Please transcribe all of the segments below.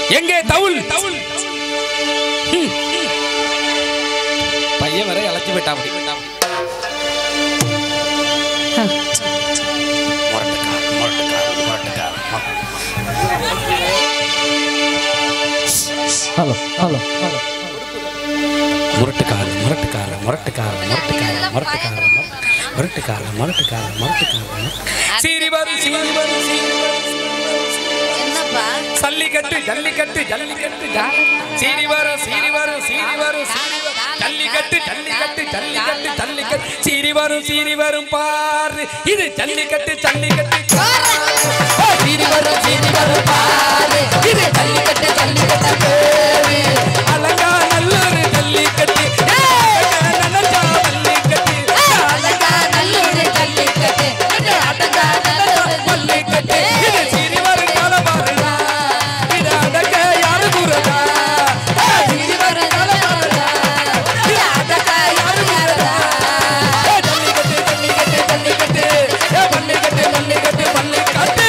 எங்கே தவுல் ஹம். பையன் வரை அழைச்சி போயிட்டா அப்படி ஹலோ ஹலோ ஹலோ முரட்டுக்கார முரட்டுக்கார முரட்டுக்கார முரட்டுக்கார முரட்டுக்கார முரட்டுக்கார முரட்டுக்கார முரட்டுக்கார சீரி வரும் சீரி வரும் சீரி வரும் என்னப்பா சல்லிக்கட்டு ஜல்லிக்கட்டு ஜல்லிக்கட்டு ஜா- சீரி வரும் சீரி வரும் சீரி வரும் சீரி வரும். ஜல்லிக்கட்டு ஜல்லிக்கட்டு ஜல்லிக்கட்டு ஜல்லிக்கட்டு சீரி வரும் சீரி வரும் பாரு இது ஜல்லிக்கட்டு ஜல்லிக்கட்டு ஓ, சீரி வரும் சீரி வரும் பாரு இது ஜல்லிக்கட்டு ஜல்லிக்கட்டு பேரு. அலங்கா நல்லூர் ஜல்லிக்கட்டு ஏய், நனஞ்சா ஜல்லிக்கட்டு அழகா நல்லூர் ஜல்லிக்கட்டு இது அழகா நல்லூர் ஜல்லிக்கட்டு இது சீரி வரும் காலமாறுடா இது அடக்க யாரு கூறதா இது ஒரு தலைமுறை. இது அழகா யாருடா? ஜல்லிக்கட்டு ஜல்லிக்கட்டு ஜல்லிக்கட்டு ஏ, பள்ளிக்கட்டு பள்ளிக்கட்டு பள்ளிக்கட்டு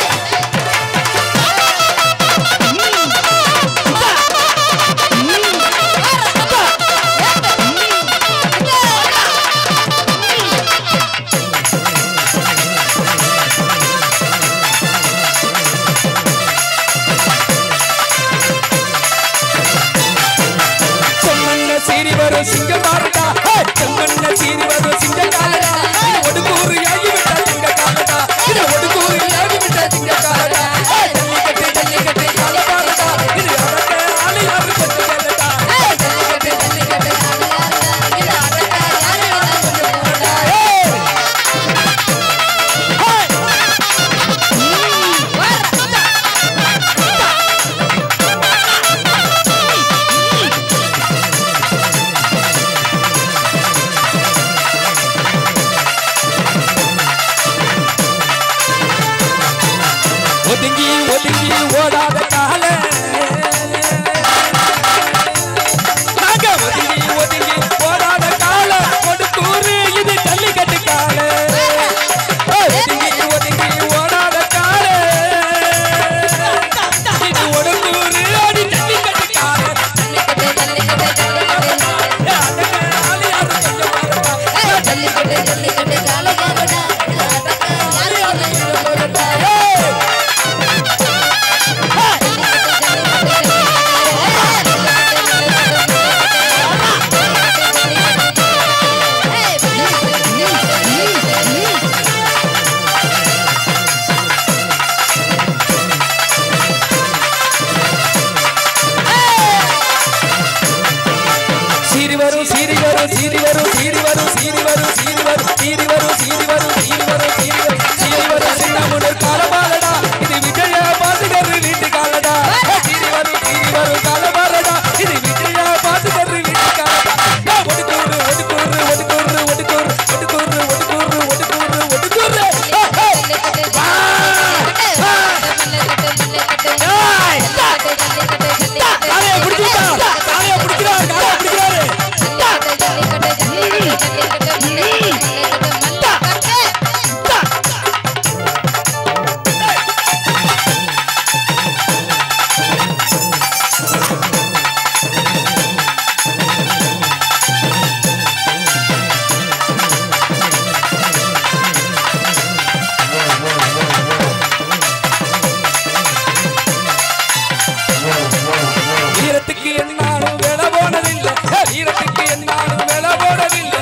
செம்மண்ண சீரி வரும் சிங்கம் பாருடா செம்மண்ண சீரி வரும் சிங்கம் காலடா இது ஒடுக்கூறு ஏகி விட்டா சிங்க காலடா இது ஒடுக்கூறு ஏகி விட்டா சிங்க காலடா ஜல்லிக்கட்டு ஜல்லிக்கட்டு கால பாருடா இது அடக்க ஆளு யாரு கொண்டு கேளடா ஜல்லிக்கட்டு ஜல்லிக்கட்டு யாருடா? இது அழகா யாருடா? ஒதுங்கி ஒதுங்கி ஓடாத கால நாங்க ஒதுங்கி ஒதுங்கி ஓடாத கால ஒடுக்கூறு இது ஜல்லிக்கட்டு கால ஒதுங்கி ஒதுங்கி ஓடாத கால இது ஒடுக்கூறு அது ஜல்லிக்கட்டு கால ஜல்லிக்கட்டு ஜல்லிக்கட்டு ஜல்லிக்கட்டு ஜல்லிக்கட்டு ஜல்லிக்கட்டு கால யாருடா? இது அழகா யாருடா? சீரி வரும் சீரி வரும் சீரி வரும் சீரி வரும் சீரி வரும் சீரி வரும் சீரி வரும் சீரி வரும் சீரி வரும் சீரி வரும் சீரி வரும் சின்னமுடர் காலபாலடா இது விஜய பாசுகர் வீட்டு காலடா சீரி வரும் சீரி வரும் காலபாலடா இது விஜய பாசுகர் வீட்டு காலடா ஒடுக்கூறு ஒடுக்கூறு ஒடுக்கூறு ஒடுக்கூறு ஒடுக்கூறு ஒடுக்கூறு ஒடுக்கூறு ஒடுக்கூறு காலைய பிடிச்சிட்டா காலைய பிடிக்கிறாரு காலைய பிடிக்கிறாரு வீரத்துக்கு என்னாலும் வில போனதில்லை ஏ, வீரத்துக்கு என்னாலும் வில போனதில்லை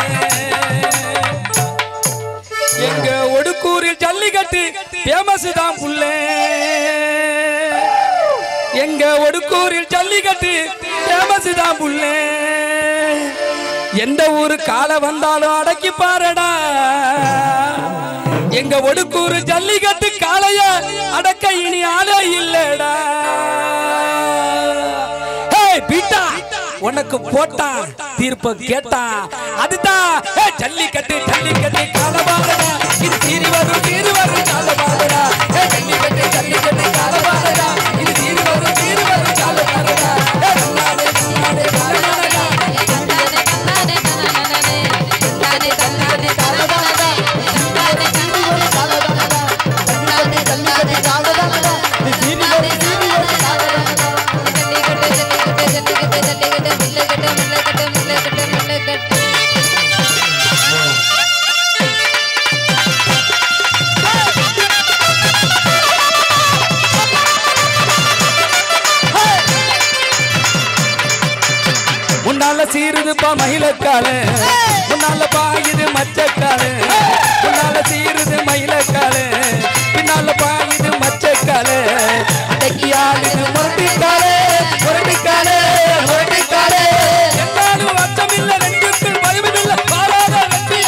எங்க ஒடுக்கூரில் ஜல்லிக்கட்டு ஃபேமஸ் தான் புள்ளே எங்க ஒடுக்கூரில் ஜல்லிக்கட்டு ஃபேமஸ் தான் புள்ளே எந்த ஊரு கால வந்தாலும் அடக்கி பாருடா எங்க ஒடுக்கூரு ஜல்லிக்கட்டு காளைய அடக்க இனி ஆளே இல்லடா ஹேய் பீட்டா உனக்கு போட்டான் தீர்ப்ப கேட்டான் அதுதான் ஏய், ஜல்லிக்கட்டு ஜல்லிக்கட்டு காலபாடடா இது தீரி வரும் தீரி வரும் காலபாடடா ஏய், ஜல்லிக்கட்டு ஜல்லிக்கட்டு காலபாடடா இது தீரி வரும் தீரி வரும் காலபாடடா ஏய், நன்னாடே, நன்னாடே, காலபாடடா. ஜல்லிக்கட்டு சீருதுப்பா மயிலக்காலு முன்னால பாயுது மச்சக்காலு முன்னால சீருது மயிலக்காலு பின்னால பாயுது மச்சக்காலு அடக்கி ஆளுது முரட்டிக்காலு முரட்டிக்காலு முரட்டிக்காலு என்னாலும் அச்சமில்ல நெஞ்சுக்குள் பயமில்ல பாராத வெற்றி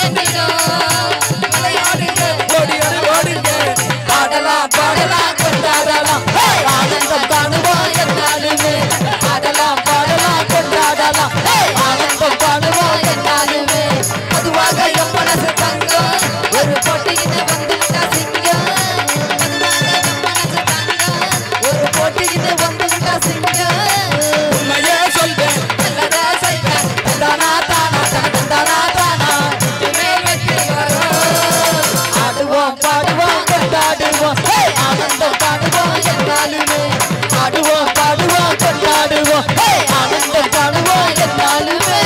ஓடியது ஓடுங்க ஆடலாம் பாடலாம் கொண்டாடலாம் ஆனந்தம் காணுவோம் என்னாலுமே ஆடலாம் பாடலாம் கொண்டாடலாம் ஆனந்தம் காணுவோம் என்னாலுமே பொதுவாக என் மனசு தங்கம் ஒரு போட்டியின வந்துவிட்டா சிங்கம் பொதுவாக என் மனசு தங்கம் ஒரு போட்டியின வந்துவிட்டா சிங்கம் உண்மையே சொல்றேன் நல்லதா செய்வேன் தந்தானா தானா தந்தானா தானா இனிமேல் வெற்றி வரும் ஆடுவோம் பாடுவோம் கொண்டாடுவோம் ஹே! ஆனந்தம் காணுவோம் என்னாலுமே ஆடுவோம் பாடுவோம் கொண்டாடுவோம் ஹே! ஆனந்தம் காணுவோம் என்னாலுமே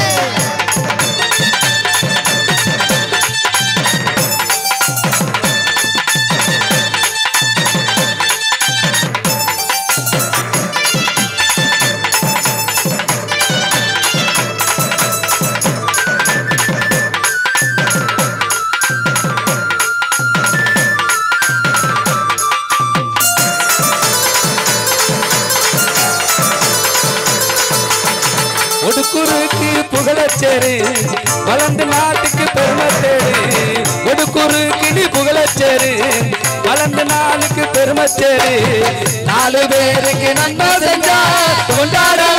ஒடுக்குருக்கு புகழச்சேரு வளர்ந்து நாட்டுக்கு பெருமை தேடு ஒடுக்குருக்கு நீ புகழச்சேரு வளர்ந்து நாளுக்கு பெருமை தேடு நாலு பேருக்கு நன்மை செஞ்சா கொண்டாட